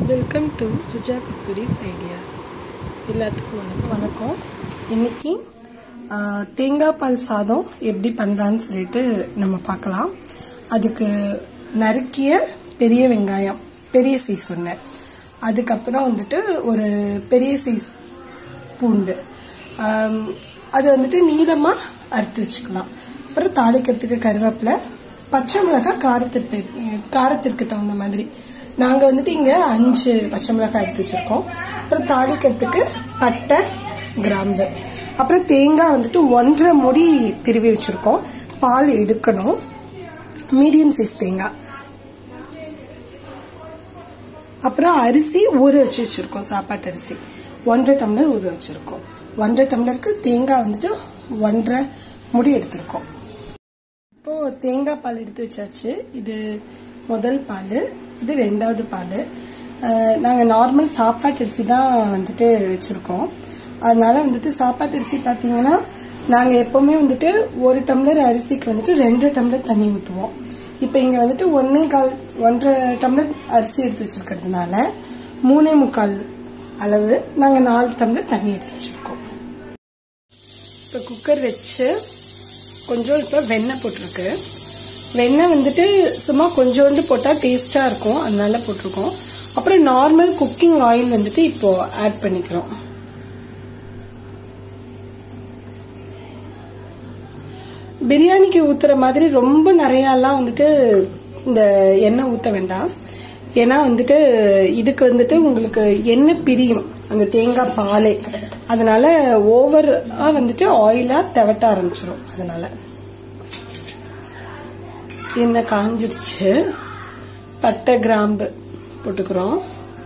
welcome to Suja Kasturi's ideas எல்லாத்துக்கும் வணக்கம் வணக்கம் இன்னைக்கு ஆ, தேங்காய் பால் சாதம் எப்படி பண்ணலான்னு சொல்லிட்டு நம்ம பார்க்கலாம் அதுக்கு நறுக்கிய பெரிய வெங்காயம் பெரிய சைஸ் ஒன்று அதுக்கப்புறம் வந்துட்டு ஒரு பெரிய சைஸ் பூண்டு ஆம், அது வந்துட்டு நீளமாக அறுத்து வச்சுக்கலாம் அப்புறம் தாளிக்கிறதுக்கு கருவேப்பிலை பச்சை மிளகாய் காரத்திற்கு காரத்திற்கு தகுந்த மாதிரி நாங்கள் வந்துட்டு இங்கே அஞ்சு பச்சை மிளகாய் எடுத்து வச்சிருக்கோம் அப்புறம் தாளிக்கிறதுக்கு பட்டை கிராம்பு அப்புறம் தேங்காய் வந்துட்டு ஒன்றரை முடி திருவி வச்சிருக்கோம் பால் எடுக்கணும் மீடியம் சைஸ் தேங்காய் அப்புறம் அரிசி ஊற வச்சு வச்சிருக்கோம் சாப்பாட்டு அரிசி ஒன்றரை டம்ளர் ஊற வச்சிருக்கோம் ஒன்றரை டம்ளருக்கு தேங்காய் வந்துட்டு ஒன்றரை முடி எடுத்திருக்கோம் இப்போ தேங்காய் பால் எடுத்து வச்சாச்சு இது முதல் பால் இது ரெண்டாவது பால் அஹ், நாங்க நார்மல் சாப்பாட்டு அரிசி தான் வந்துட்டு வச்சிருக்கோம் அதனால வந்துட்டு சாப்பாட்டு அரிசி பாத்தீங்கன்னா நாங்க எப்பவுமே வந்துட்டு ஒரு டம்ளர் அரிசிக்கு வந்துட்டு ரெண்டு டம்ளர் தண்ணி ஊற்றுவோம் இப்போ இங்க வந்துட்டு ஒன்னே கால் ஒன்றரை டம்ளர் அரிசி எடுத்து வச்சிருக்கிறதுனால மூணே முக்கால் அளவு நாங்க நாலு டம்ளர் தண்ணி எடுத்து வச்சிருக்கோம் இப்போ குக்கர் வச்சு கொஞ்சம் இப்போ வெண்ணெய் போட்டிருக்கு வெண்ணெய் வந்துட்டு சும்மா கொஞ்சோண்டு போட்டால் டேஸ்டாக இருக்கும் அதனால போட்டிருக்கோம் அப்புறம் நார்மல் குக்கிங் ஆயில் வந்துட்டு இப்போ ஆட் பண்ணிக்கிறோம் பிரியாணிக்கு ஊத்துற மாதிரி ரொம்ப நிறையலாம் வந்துட்டு இந்த எண்ணெய் ஊத்த வேண்டாம் ஏன்னா வந்துட்டு இதுக்கு வந்துட்டு உங்களுக்கு எண்ணெய் பிரியும் அந்த தேங்காய் பாலே அதனால ஓவரா வந்துட்டு ஆயிலா தெவட்ட ஆரம்பிச்சிடும் அதனால எண்ணெய் காஞ்சிருச்சு பட்டை கிராம்பு போட்டுக்கிறோம்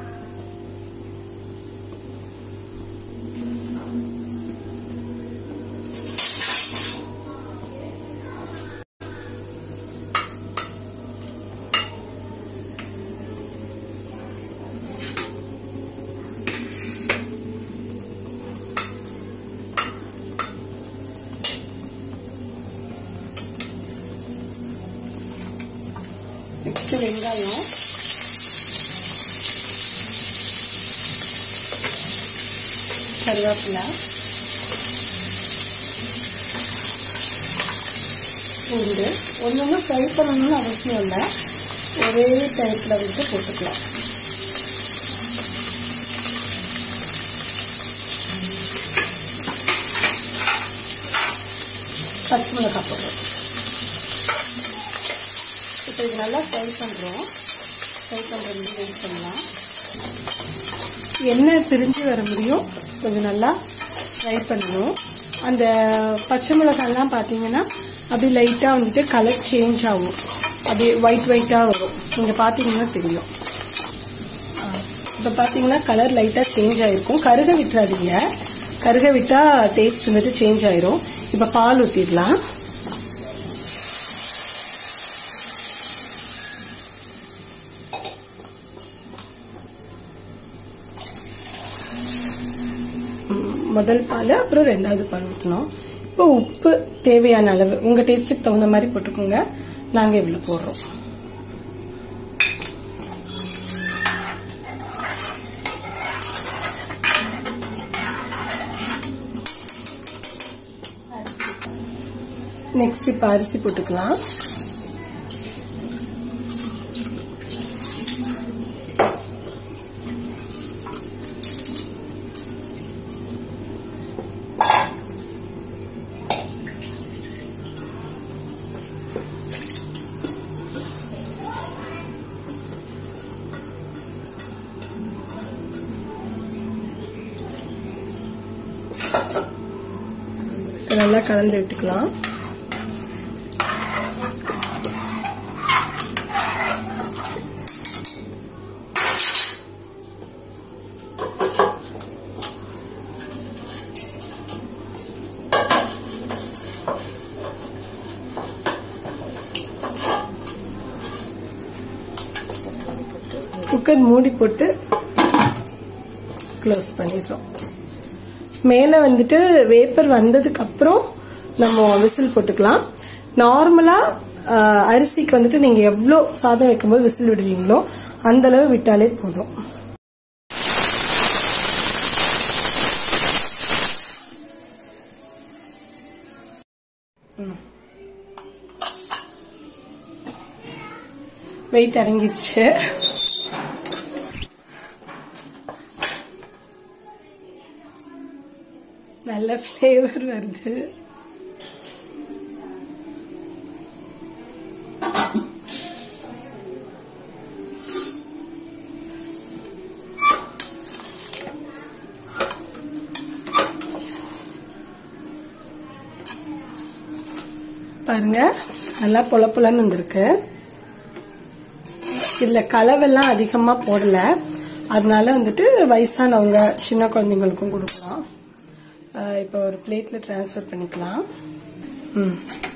நெக்ஸ்ட் வெங்காயம் கருவேப்பிலை பூண்டு ஒன்று ஒன்று ஃப்ரை பண்ணணும்னு அவசியம் இல்லை ஒரே டயத்தில் வச்சு போட்டுக்கலாம் பச்சை மிளகாய் போடுறோம் இப்போ இது நல்லா ஃப்ரை பண்ணுறோம் ஃப்ரை பண்ணுறது வெயிட் பண்ணலாம் எண்ணெய் பிரிஞ்சு வர முடியும் கொஞ்சம் நல்லா ஃப்ரை பண்ணணும் அந்த பச்சை மிளகாய்லாம் பார்த்தீங்கன்னா அப்படியே லைட்டாக வந்துட்டு கலர் சேஞ்ச் ஆகும் அப்படியே ஒயிட் ஒயிட்டாக வரும் நீங்கள் பார்த்தீங்கன்னா தெரியும் இப்போ பார்த்தீங்கன்னா கலர் லைட்டாக சேஞ்ச் ஆயிருக்கும் கருக விட்டுறாதீங்க கருக விட்டா டேஸ்ட் வந்துட்டு சேஞ்ச் ஆயிரும் இப்போ பால் ஊற்றிடலாம் முதல் பால் அப்புறம் ரெண்டாவது பால் ஊற்றணும் இப்போ உப்பு தேவையான அளவு உங்க டேஸ்ட்டுக்கு தகுந்த மாதிரி போட்டுக்கோங்க நாங்க இவ்வளவு போடுறோம் நெக்ஸ்ட் இப்ப அரிசி போட்டுக்கலாம் நல்லா கலந்து விட்டுக்கலாம் குக்கர் மூடி போட்டு க்ளோஸ் பண்ணிடுறோம் மேல வந்துட்டு வேப்பர் வந்ததுக்கு அப்புறம் நம்ம விசில் போட்டுக்கலாம் நார்மலா ஆஹ், அரிசிக்கு வந்துட்டு நீங்க எவ்வளவு சாதம் வைக்கும்போது விசில் விடுவீங்களோ அந்த அளவு விட்டாலே போதும் வெயிட் இறங்கிருச்சு நல்ல ஃப்ளேவர் வருது பாருங்க நல்லா பொல பொலன்னு வந்திருக்கு இதுல கலவெல்லாம் அதிகமா போடல அதனால வந்துட்டு வயசானவங்க சின்ன குழந்தைங்களுக்கும் கொடுக்கலாம் அஹ் இப்போ ஒரு பிளேட்ல டிரான்ஸ்ஃபர் பண்ணிக்கலாம் ம்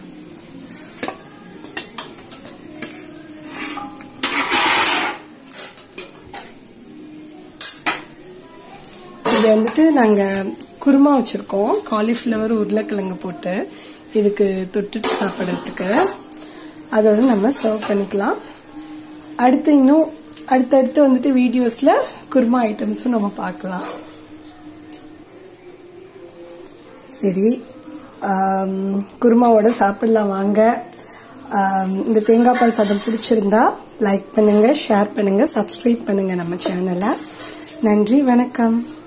இது வந்துட்டு நாங்க குருமா வச்சிருக்கோம் காலிஃப்ளவர் உருளைக்கிழங்கு போட்டு இதுக்கு தொட்டுட்டு சாப்பிடறதுக்கு அதோட நம்ம சர்வ் பண்ணிக்கலாம் அடுத்து இன்னும் அடுத்தடுத்து வந்துட்டு வீடியோஸ்ல குருமா ஐட்டம்ஸும் நம்ம பார்க்கலாம் சரி ஆம், குருமாவோட சாப்பிடலாம் வாங்க ஆம், இந்த தேங்காய் பால் சாதம் பிடிச்சிருந்தா லைக் பண்ணுங்க ஷேர் பண்ணுங்க சப்ஸ்கிரைப் பண்ணுங்க நம்ம சேனலை நன்றி வணக்கம்